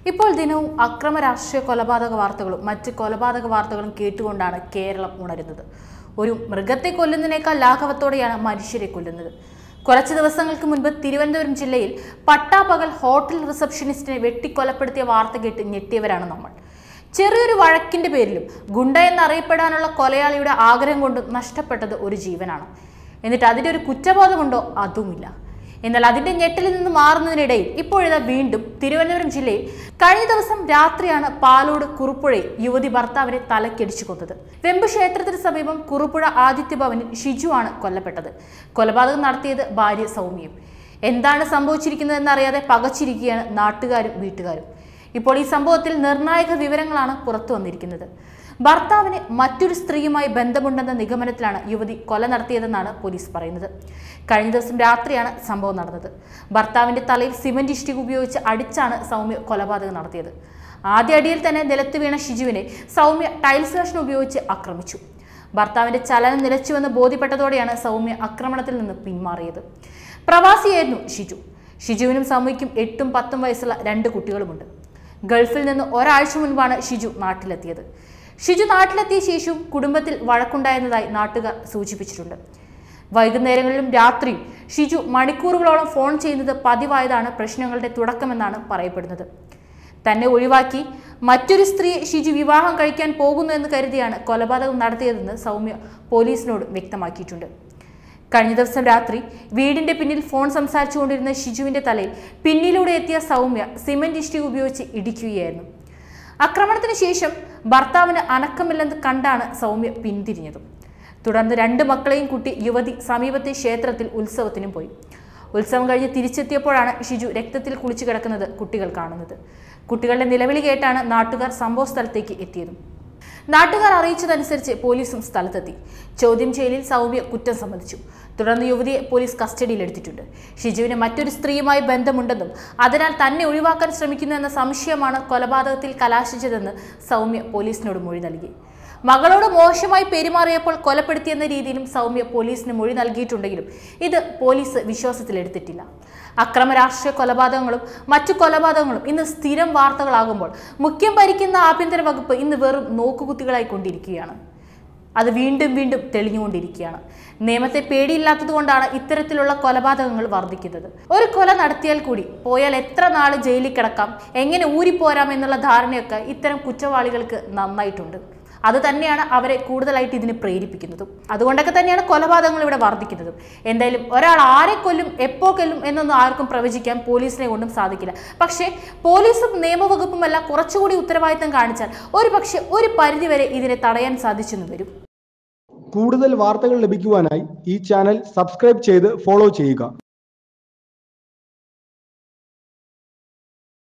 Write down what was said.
ഇപ്പോൾ ദിനവും അക്രമ രാഷ്ട്രീയ കൊലപാതക വാർത്തകളും മറ്റ് കൊലപാതക വാർത്തകളും കേട്ടുകൊണ്ടാണ് കേരളം ഉണരുന്നത് ഒരു മൃഗത്തെ കൊല്ലുന്നതിനേക്കാൾ ലാഘവത്തോടെയാണ് മനുഷ്യരെ കൊല്ലുന്നത് കുറച്ച് ദിവസങ്ങൾക്ക് മുൻപ് തിരുവനന്തപുരം ജില്ലയിൽ പട്ടാപകൽ ഹോട്ടൽ റിസപ്ഷനിസ്റ്റിനെ വെട്ടിക്കൊലപ്പെടുത്തിയ വാർത്ത കേട്ട് ഞെട്ടിയവരാണ് നമ്മൾ ചെറിയൊരു വഴക്കിന്റെ പേരിലും ഗുണ്ട എന്നറിയപ്പെടാനുള്ള കൊലയാളിയുടെ ആഗ്രഹം കൊണ്ടും നഷ്ടപ്പെട്ടത് ഒരു ജീവനാണ് എന്നിട്ട് അതിന്റെ ഒരു കുറ്റബോധമുണ്ടോ അതുമില്ല എന്നാൽ അതിന്റെ ഞെട്ടലിൽ നിന്ന് മാറുന്നതിനിടയിൽ ഇപ്പോഴിതാ വീണ്ടും തിരുവനന്തപുരം ജില്ലയിൽ കഴിഞ്ഞ ദിവസം രാത്രിയാണ് പാലോട് കുറുപ്പുഴയിൽ യുവതി ഭർത്താവിനെ തലക്കടിച്ചു കൊന്നത് വെമ്പ് ക്ഷേത്രത്തിന് സമീപം കുറുപ്പുഴ ആദിത്യഭവനിൽ ഷിജു ആണ് കൊല്ലപ്പെട്ടത് കൊലപാതകം നടത്തിയത് ഭാര്യ സൗമ്യയും എന്താണ് സംഭവിച്ചിരിക്കുന്നതെന്നറിയാതെ പകച്ചിരിക്കുകയാണ് നാട്ടുകാരും വീട്ടുകാരും ഇപ്പോൾ ഈ സംഭവത്തിൽ നിർണായക വിവരങ്ങളാണ് പുറത്തു വന്നിരിക്കുന്നത് ഭർത്താവിന് മറ്റൊരു സ്ത്രീയുമായി ബന്ധമുണ്ടെന്ന നിഗമനത്തിലാണ് യുവതി കൊല നടത്തിയതെന്നാണ് പോലീസ് പറയുന്നത് കഴിഞ്ഞ ദിവസം രാത്രിയാണ് സംഭവം നടന്നത് ഭർത്താവിന്റെ തലയിൽ സിമന്റ് ഇഷ്ടിക ഉപയോഗിച്ച് അടിച്ചാണ് സൗമ്യ കൊലപാതകം നടത്തിയത് ആദ്യ അടിയിൽ തന്നെ നിലത്ത് വീണ ഷിജുവിനെ സൗമ്യ ടൈൽസ് കഷ്ണം ഉപയോഗിച്ച് ആക്രമിച്ചു ഭർത്താവിന്റെ ചലനം നിലച്ചുവെന്ന് ബോധ്യപ്പെട്ടതോടെയാണ് സൗമ്യ ആക്രമണത്തിൽ നിന്ന് പിന്മാറിയത് പ്രവാസിയായിരുന്നു ഷിജു ഷിജുവിനും സൗമ്യയ്ക്കും എട്ടും പത്തും വയസ്സുള്ള രണ്ട് കുട്ടികളുമുണ്ട് ഗൾഫിൽ നിന്ന് ഒരാഴ്ച മുൻപാണ് ഷിജു നാട്ടിലെത്തിയത് ഷിജു നാട്ടിലെത്തിയ ശേഷവും കുടുംബത്തിൽ വഴക്കുണ്ടായിരുന്നതായി നാട്ടുകാർ സൂചിപ്പിച്ചിട്ടുണ്ട് വൈകുന്നേരങ്ങളിലും രാത്രിയും ഷിജു മണിക്കൂറുകളോളം ഫോൺ ചെയ്യുന്നത് പതിവായതാണ് പ്രശ്നങ്ങളുടെ തുടക്കമെന്നാണ് പറയപ്പെടുന്നത് തന്നെ ഒഴിവാക്കി മറ്റൊരു സ്ത്രീയെ ഷിജു വിവാഹം കഴിക്കാൻ പോകുന്നു എന്ന് കരുതിയാണ് കൊലപാതകം നടത്തിയതെന്ന് സൗമ്യ പോലീസിനോട് വ്യക്തമാക്കിയിട്ടുണ്ട് കഴിഞ്ഞ ദിവസം രാത്രി വീടിന്റെ പിന്നിൽ ഫോൺ സംസാരിച്ചുകൊണ്ടിരുന്ന ഷിജുവിന്റെ തലയിൽ പിന്നിലൂടെ എത്തിയ സൗമ്യ സിമന്റ് ഇഷ്ടിക ഉപയോഗിച്ച് ഇടിക്കുകയായിരുന്നു ആക്രമണത്തിന് ശേഷം ഭർത്താവിന് അനക്കമില്ലെന്ന് കണ്ടാണ് സൗമ്യ പിന്തിരിഞ്ഞതും തുടർന്ന് രണ്ട് മക്കളെയും കൂട്ടി യുവതി സമീപത്തെ ക്ഷേത്രത്തിൽ ഉത്സവത്തിനും പോയി ഉത്സവം കഴിഞ്ഞ് തിരിച്ചെത്തിയപ്പോഴാണ് ഷിജു രക്തത്തിൽ കുളിച്ചു കിടക്കുന്നത് കുട്ടികൾ കാണുന്നത് കുട്ടികളുടെ നിലവിളി കേട്ടാണ് നാട്ടുകാർ സംഭവ സ്ഥലത്തേക്ക് എത്തിയതും നാട്ടുകാർ അറിയിച്ചതനുസരിച്ച് പോലീസും സ്ഥലത്തെത്തി ചോദ്യം ചെയ്യലിൽ സൗമ്യ കുറ്റം സമ്മതിച്ചു തുടർന്ന് യുവതിയെ പോലീസ് കസ്റ്റഡിയിലെടുത്തിട്ടുണ്ട് ഷിജുവിന് മറ്റൊരു സ്ത്രീയുമായി ബന്ധമുണ്ടെന്നും അതിനാൽ തന്നെ ഒഴിവാക്കാൻ ശ്രമിക്കുന്നു എന്ന സംശയമാണ് കൊലപാതകത്തിൽ കലാശിച്ചതെന്ന് സൗമ്യ പോലീസിനോട് മൊഴി നൽകി മകളോട് മോശമായി പെരുമാറിയപ്പോൾ കൊലപ്പെടുത്തിയെന്ന രീതിയിലും സൗമ്യ പോലീസിന് മൊഴി നൽകിയിട്ടുണ്ടെങ്കിലും ഇത് പോലീസ് വിശ്വാസത്തിലെടുത്തിട്ടില്ല അക്രമ രാഷ്ട്രീയ കൊലപാതകങ്ങളും മറ്റു കൊലപാതകങ്ങളും ഇന്ന് സ്ഥിരം വാർത്തകളാകുമ്പോൾ മുഖ്യം ഭരിക്കുന്ന ആഭ്യന്തര വകുപ്പ് ഇന്ന് വെറും നോക്കുകുത്തികളായി കൊണ്ടിരിക്കുകയാണ് അത് വീണ്ടും വീണ്ടും തെളിഞ്ഞുകൊണ്ടിരിക്കുകയാണ് നിയമത്തെ പേടിയില്ലാത്തത് കൊണ്ടാണ് ഇത്തരത്തിലുള്ള കൊലപാതകങ്ങൾ വർദ്ധിക്കുന്നത് ഒരു കൊല നടത്തിയാൽ കൂടി പോയാൽ എത്ര നാൾ ജയിലിൽ കിടക്കാം എങ്ങനെ ഊരിപ്പോരാം എന്നുള്ള ധാരണയൊക്കെ ഇത്തരം കുറ്റവാളികൾക്ക് നന്നായിട്ടുണ്ട് അത് തന്നെയാണ് അവരെ കൂടുതലായിട്ട് ഇതിന് പ്രേരിപ്പിക്കുന്നതും അതുകൊണ്ടൊക്കെ തന്നെയാണ് കൊലപാതകങ്ങൾ ഇവിടെ വർദ്ധിക്കുന്നതും എന്തായാലും ഒരാൾ ആരെ കൊല്ലും എപ്പോ കൊല്ലും എന്നൊന്നും ആർക്കും പ്രവചിക്കാൻ പോലീസിനെ കൊണ്ടും സാധിക്കില്ല പക്ഷേ പോലീസും നിയമവകുപ്പും എല്ലാം കുറച്ചുകൂടി ഉത്തരവാദിത്തം കാണിച്ചാൽ ഒരു പക്ഷേ ഒരു പരിധിവരെ ഇതിനെ തടയാൻ സാധിച്ചെന്ന് വരും കൂടുതൽ വാർത്തകൾ ലഭിക്കുവാനായി ഈ ചാനൽ സബ്സ്ക്രൈബ് ചെയ്ത് ഫോളോ ചെയ്യുക